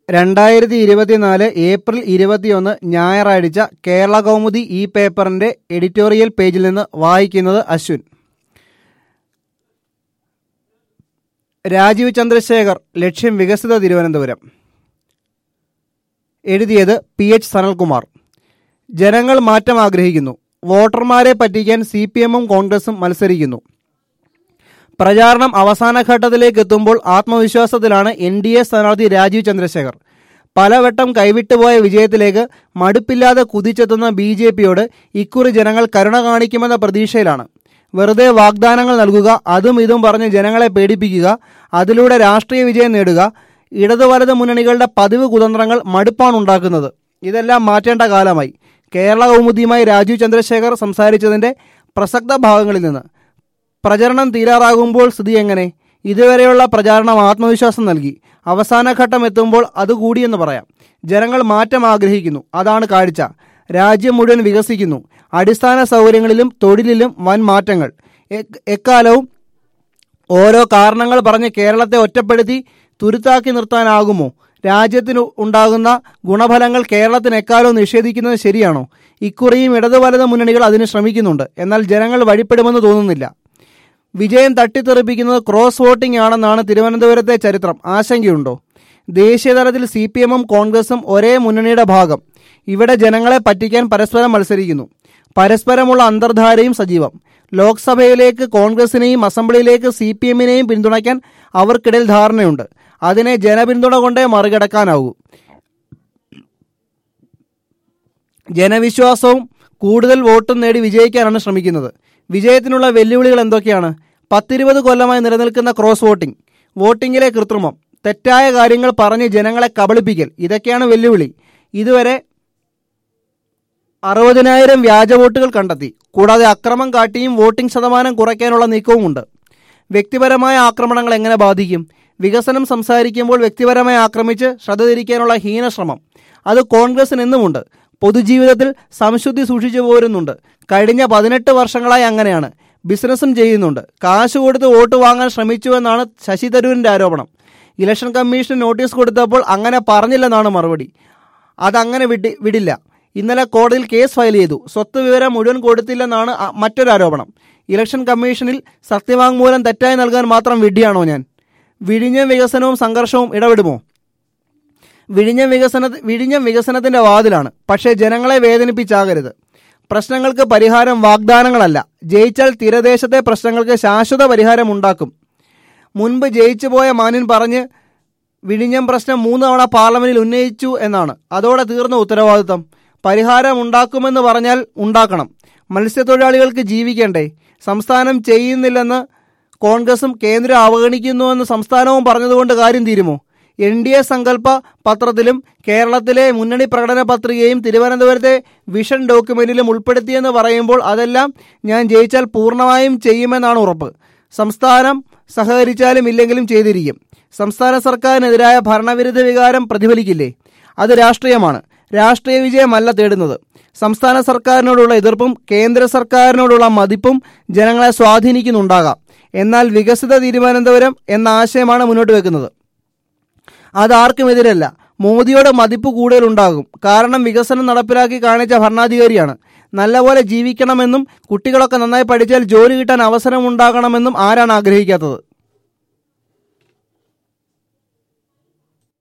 രണ്ടായിരത്തി ഇരുപത്തിനാല് ഏപ്രിൽ ഇരുപത്തിയൊന്ന് ഞായറാഴ്ച കേരള കൗമുദി ഈ പേപ്പറിന്റെ എഡിറ്റോറിയൽ പേജിൽ നിന്ന് വായിക്കുന്നത് അശ്വിൻ രാജീവ് ചന്ദ്രശേഖർ ലക്ഷ്യം വികസിത തിരുവനന്തപുരം എഴുതിയത് പി എച്ച് സനൽകുമാർ ജനങ്ങൾ മാറ്റം ആഗ്രഹിക്കുന്നു വോട്ടർമാരെ പറ്റിക്കാൻ സി പി എമ്മും കോൺഗ്രസും മത്സരിക്കുന്നു പ്രചാരണം അവസാന ഘട്ടത്തിലേക്ക് എത്തുമ്പോൾ ആത്മവിശ്വാസത്തിലാണ് എൻ ഡി എ സ്ഥാനാർത്ഥി രാജീവ് ചന്ദ്രശേഖർ പലവട്ടം കൈവിട്ടുപോയ വിജയത്തിലേക്ക് മടുപ്പില്ലാതെ കുതിച്ചെത്തുന്ന ബി ജെ പിയോട് ഇക്കുറി ജനങ്ങൾ കരുണ കാണിക്കുമെന്ന പ്രതീക്ഷയിലാണ് വെറുതെ വാഗ്ദാനങ്ങൾ നൽകുക അതും ഇതും പറഞ്ഞ് ജനങ്ങളെ പേടിപ്പിക്കുക അതിലൂടെ രാഷ്ട്രീയ വിജയം നേടുക ഇടതു വലത് മുന്നണികളുടെ പതിവ് കുതന്ത്രങ്ങൾ മടുപ്പാണുണ്ടാക്കുന്നത് ഇതെല്ലാം മാറ്റേണ്ട കാലമായി കേരള കൗമുദിയുമായി രാജീവ് ചന്ദ്രശേഖർ സംസാരിച്ചതിന്റെ പ്രസക്ത ഭാഗങ്ങളിൽ നിന്ന് പ്രചരണം തീരാറാകുമ്പോൾ സ്ഥിതി എങ്ങനെ ഇതുവരെയുള്ള പ്രചാരണം ആത്മവിശ്വാസം നൽകി അവസാന ഘട്ടം എത്തുമ്പോൾ അത് കൂടിയെന്ന് പറയാം ജനങ്ങൾ മാറ്റം ആഗ്രഹിക്കുന്നു അതാണ് കാഴ്ച രാജ്യം മുഴുവൻ വികസിക്കുന്നു അടിസ്ഥാന സൗകര്യങ്ങളിലും തൊഴിലിലും വൻ മാറ്റങ്ങൾ എ- എക്കാലവും ഓരോ കാരണങ്ങൾ പറഞ്ഞ് കേരളത്തെ ഒറ്റപ്പെടുത്തി തുരുത്താക്കി നിർത്താനാകുമോ രാജ്യത്തിന് ഉണ്ടാകുന്ന ഗുണഫലങ്ങൾ കേരളത്തിന് എക്കാലവും നിഷേധിക്കുന്നത് ശരിയാണോ ഇക്കുറിയും ഇടതു വലത് മുന്നണികൾ അതിന് ശ്രമിക്കുന്നുണ്ട് എന്നാൽ ജനങ്ങൾ വഴിപ്പെടുമെന്ന് തോന്നുന്നില്ല വിജയം തട്ടിത്തെറിപ്പിക്കുന്നത് ക്രോസ് വോട്ടിംഗ് ആണെന്നാണ് തിരുവനന്തപുരത്തെ ചരിത്രം ആശങ്കയുണ്ടോ ദേശീയതലത്തിൽ സി പി എമ്മും കോൺഗ്രസും ഒരേ മുന്നണിയുടെ ഭാഗം ഇവിടെ ജനങ്ങളെ പറ്റിക്കാൻ പരസ്പരം മത്സരിക്കുന്നു പരസ്പരമുള്ള അന്തർധാരയും സജീവം ലോക്സഭയിലേക്ക് കോൺഗ്രസിനെയും അസംബ്ലിയിലേക്ക് സി പി എമ്മിനെയും പിന്തുണയ്ക്കാൻ അവർക്കിടയിൽ ധാരണയുണ്ട് അതിനെ ജനപിന്തുണ കൊണ്ടേ മറികടക്കാനാവൂ ജനവിശ്വാസവും കൂടുതൽ വോട്ടും നേടി വിജയിക്കാനാണ് ശ്രമിക്കുന്നത് വിജയത്തിനുള്ള വെല്ലുവിളികൾ എന്തൊക്കെയാണ് പത്തിരുപത് കൊല്ലമായി നിലനിൽക്കുന്ന ക്രോസ് വോട്ടിംഗ് വോട്ടിംഗിലെ കൃത്രിമം തെറ്റായ കാര്യങ്ങൾ പറഞ്ഞ് ജനങ്ങളെ കബളിപ്പിക്കൽ ഇതൊക്കെയാണ് വെല്ലുവിളി ഇതുവരെ അറുപതിനായിരം വ്യാജ വോട്ടുകൾ കണ്ടെത്തി കൂടാതെ അക്രമം കാട്ടിയും വോട്ടിംഗ് ശതമാനം കുറയ്ക്കാനുള്ള നീക്കവുമുണ്ട് വ്യക്തിപരമായ ആക്രമണങ്ങൾ എങ്ങനെ ബാധിക്കും വികസനം സംസാരിക്കുമ്പോൾ വ്യക്തിപരമായി ആക്രമിച്ച് ശ്രദ്ധ തിരിക്കാനുള്ള ഹീനശ്രമം അത് കോൺഗ്രസിന് എന്നുമുണ്ട് പൊതുജീവിതത്തിൽ സംശുദ്ധി സൂക്ഷിച്ചു പോരുന്നുണ്ട് കഴിഞ്ഞ പതിനെട്ട് വർഷങ്ങളായി അങ്ങനെയാണ് ബിസിനസ്സും ചെയ്യുന്നുണ്ട് കാശ് കൊടുത്ത് വോട്ട് വാങ്ങാൻ ശ്രമിച്ചുവെന്നാണ് ശശി തരൂരിന്റെ ആരോപണം ഇലക്ഷൻ കമ്മീഷന് നോട്ടീസ് കൊടുത്തപ്പോൾ അങ്ങനെ പറഞ്ഞില്ലെന്നാണ് മറുപടി അതങ്ങനെ വിടി വിടില്ല ഇന്നലെ കോടതിയിൽ കേസ് ഫയൽ ചെയ്തു സ്വത്ത് വിവരം മുഴുവൻ കൊടുത്തില്ലെന്നാണ് അ- മറ്റൊരു ആരോപണം ഇലക്ഷൻ കമ്മീഷനിൽ സത്യവാങ്മൂലം തെറ്റായി നൽകാൻ മാത്രം വിഡ്ഢിയാണോ ഞാൻ വിഴിഞ്ഞം വികസനവും സംഘർഷവും ഇടപെടുമോ വിഴിഞ്ഞം വികസന വിഴിഞ്ഞം വികസനത്തിന്റെ വാതിലാണ് പക്ഷേ ജനങ്ങളെ വേദനിപ്പിച്ചാകരുത് പ്രശ്നങ്ങൾക്ക് പരിഹാരം വാഗ്ദാനങ്ങളല്ല ജയിച്ചാൽ തീരദേശത്തെ പ്രശ്നങ്ങൾക്ക് ശാശ്വത പരിഹാരം ഉണ്ടാക്കും മുൻപ് ജയിച്ചു പോയ മാനിൻ പറഞ്ഞ് വിഴിഞ്ഞം പ്രശ്നം മൂന്ന് തവണ പാർലമെന്റിൽ ഉന്നയിച്ചു എന്നാണ് അതോടെ തീർന്ന ഉത്തരവാദിത്തം പരിഹാരം ഉണ്ടാക്കുമെന്ന് പറഞ്ഞാൽ ഉണ്ടാക്കണം മത്സ്യത്തൊഴിലാളികൾക്ക് ജീവിക്കണ്ടേ സംസ്ഥാനം ചെയ്യുന്നില്ലെന്ന് കോൺഗ്രസും കേന്ദ്രം അവഗണിക്കുന്നുവെന്ന് സംസ്ഥാനവും പറഞ്ഞതുകൊണ്ട് കാര്യം തീരുമോ എൻ ഡി എ സങ്കല്പ പത്രത്തിലും കേരളത്തിലെ മുന്നണി പ്രകടന പത്രികയും തിരുവനന്തപുരത്തെ വിഷൻ ഡോക്യുമെന്റിലും ഉൾപ്പെടുത്തിയെന്ന് പറയുമ്പോൾ അതെല്ലാം ഞാൻ ജയിച്ചാൽ പൂർണ്ണമായും ചെയ്യുമെന്നാണ് ഉറപ്പ് സംസ്ഥാനം സഹകരിച്ചാലും ഇല്ലെങ്കിലും ചെയ്തിരിക്കും സംസ്ഥാന സർക്കാരിനെതിരായ ഭരണവിരുദ്ധ വികാരം പ്രതിഫലിക്കില്ലേ അത് രാഷ്ട്രീയമാണ് രാഷ്ട്രീയ വിജയമല്ല തേടുന്നത് സംസ്ഥാന സർക്കാരിനോടുള്ള എതിർപ്പും കേന്ദ്ര സർക്കാരിനോടുള്ള മതിപ്പും ജനങ്ങളെ സ്വാധീനിക്കുന്നുണ്ടാകാം എന്നാൽ വികസിത തിരുവനന്തപുരം എന്ന ആശയമാണ് മുന്നോട്ട് വെക്കുന്നത് അതാർക്കും എതിരല്ല മോദിയോട് മതിപ്പ് കൂടുതലുണ്ടാകും കാരണം വികസനം നടപ്പിലാക്കി കാണിച്ച ഭരണാധികാരിയാണ് നല്ലപോലെ ജീവിക്കണമെന്നും കുട്ടികളൊക്കെ നന്നായി പഠിച്ചാൽ ജോലി കിട്ടാൻ അവസരമുണ്ടാകണമെന്നും ആരാണ് ആഗ്രഹിക്കാത്തത്